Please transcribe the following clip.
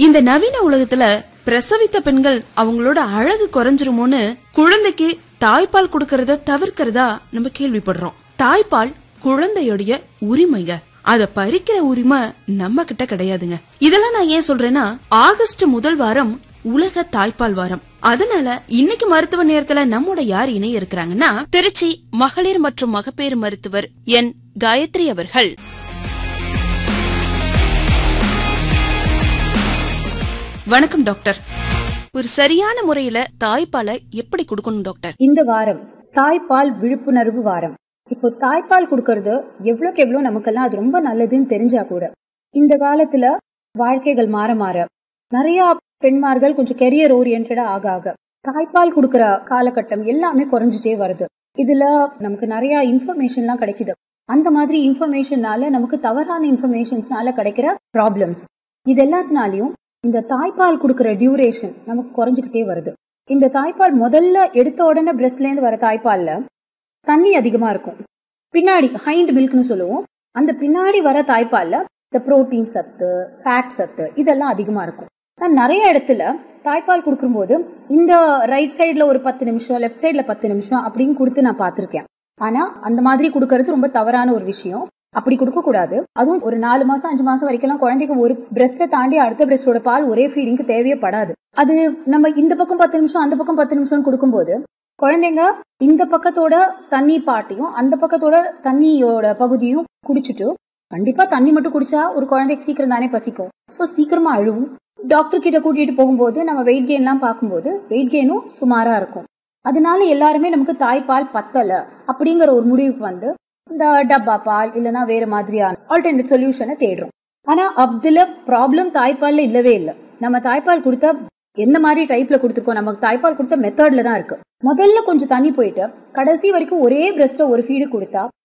இந்த நவீன உலகத்துல பிரசவித்த பெண்கள் அவங்களோட அழகு குறைஞ்சிருமோன்னு குழந்தைக்கு தாய்ப்பால் கொடுக்கறத தவிர்க்கிறதா நம்ம கேள்விப்படுறோம் தாய்ப்பால் குழந்தையுடைய உரிமைங்க அத பறிக்கிற உரிமை நம்ம கிட்ட கிடையாதுங்க இதெல்லாம் நான் ஏன் சொல்றேன்னா ஆகஸ்ட் முதல் வாரம் உலக தாய்ப்பால் வாரம் அதனால இன்னைக்கு மருத்துவ நேரத்துல நம்மோட யார் இணைய இருக்கிறாங்கன்னா திருச்சி மகளிர் மற்றும் மகப்பேறு மருத்துவர் என் காயத்ரி அவர்கள் வணக்கம் டாக்டர் ஒரு சரியான முறையில தாய்ப்பாலை எப்படி கொடுக்கணும் டாக்டர் இந்த வாரம் தாய்ப்பால் விழிப்புணர்வு வாரம் இப்போ தாய்ப்பால் கொடுக்கறது எவ்வளோக்கு எவ்வளோ நமக்கெல்லாம் அது ரொம்ப நல்லதுன்னு தெரிஞ்சா கூட இந்த காலத்துல வாழ்க்கைகள் மாற மாற நிறைய பெண்மார்கள் கொஞ்சம் கெரியர் ஓரியன்டா ஆக ஆக தாய்ப்பால் கொடுக்கற காலகட்டம் எல்லாமே குறைஞ்சிட்டே வருது இதுல நமக்கு நிறைய இன்ஃபர்மேஷன்லாம் கிடைக்குது அந்த மாதிரி இன்ஃபர்மேஷன்னால நமக்கு தவறான இன்ஃபர்மேஷன்ஸ்னால கிடைக்கிற ப்ராப்ளம்ஸ் இது எல்லாத்தினாலையும் இந்த தாய்ப்பால் கொடுக்கற டியூரேஷன் நமக்கு குறைஞ்சிக்கிட்டே வருது இந்த தாய்ப்பால் முதல்ல எடுத்த உடனே பிரஸ்ட்ல இருந்து வர தாய்ப்பால்ல தண்ணி அதிகமா இருக்கும் பின்னாடி ஹைண்ட் மில்க்னு சொல்லுவோம் அந்த பின்னாடி வர தாய்ப்பால்ல இந்த புரோட்டீன் சத்து ஃபேட் சத்து இதெல்லாம் அதிகமா இருக்கும் நான் நிறைய இடத்துல தாய்ப்பால் கொடுக்கும்போது இந்த ரைட் சைடுல ஒரு பத்து நிமிஷம் லெஃப்ட் சைடுல பத்து நிமிஷம் அப்படின்னு கொடுத்து நான் பார்த்திருக்கேன் ஆனா அந்த மாதிரி கொடுக்கறது ரொம்ப தவறான ஒரு விஷயம் அப்படி கொடுக்க கூடாது அதுவும் ஒரு நாலு மாசம் அஞ்சு மாசம் வரைக்கும் குழந்தைக்கு ஒரு பிரஸ்ட்டை தாண்டி அடுத்த பிரஸ்டோட பால் ஒரே ஃபீடிங்க்கு தேவையே படாது அது நம்ம இந்த பக்கம் பத்து நிமிஷம் அந்த பக்கம் பத்து நிமிஷம் கொடுக்கும்போது குழந்தைங்க இந்த பக்கத்தோட தண்ணி பாட்டையும் அந்த பக்கத்தோட தண்ணியோட பகுதியும் குடிச்சிட்டு கண்டிப்பா தண்ணி மட்டும் குடிச்சா ஒரு குழந்தைக்கு சீக்கிரம் தானே பசிக்கும் ஸோ சீக்கிரமா அழுவும் டாக்டர் கிட்ட கூட்டிட்டு போகும்போது நம்ம வெயிட் கெயின்லாம் பார்க்கும்போது வெயிட் கெயினும் சுமாரா இருக்கும் அதனால எல்லாருமே நமக்கு தாய்ப்பால் பத்தல அப்படிங்கிற ஒரு முடிவுக்கு வந்து இந்த டப்பா பால் இல்லைன்னா வேற மாதிரியான ஆல்டர்னேட் சொல்யூஷனை தேடுறோம் ஆனா அதுல ப்ராப்ளம் தாய்ப்பால்ல இல்லவே இல்லை நம்ம தாய்ப்பால் கொடுத்தா எந்த மாதிரி டைப்ல கொடுத்துருக்கோம் நமக்கு தாய்ப்பால் கொடுத்த மெத்தட்ல தான் இருக்கு முதல்ல கொஞ்சம் தண்ணி போயிட்டு கடைசி வரைக்கும் ஒரே பிரஸ்ட ஒரு ஃபீடு கொடுத்தா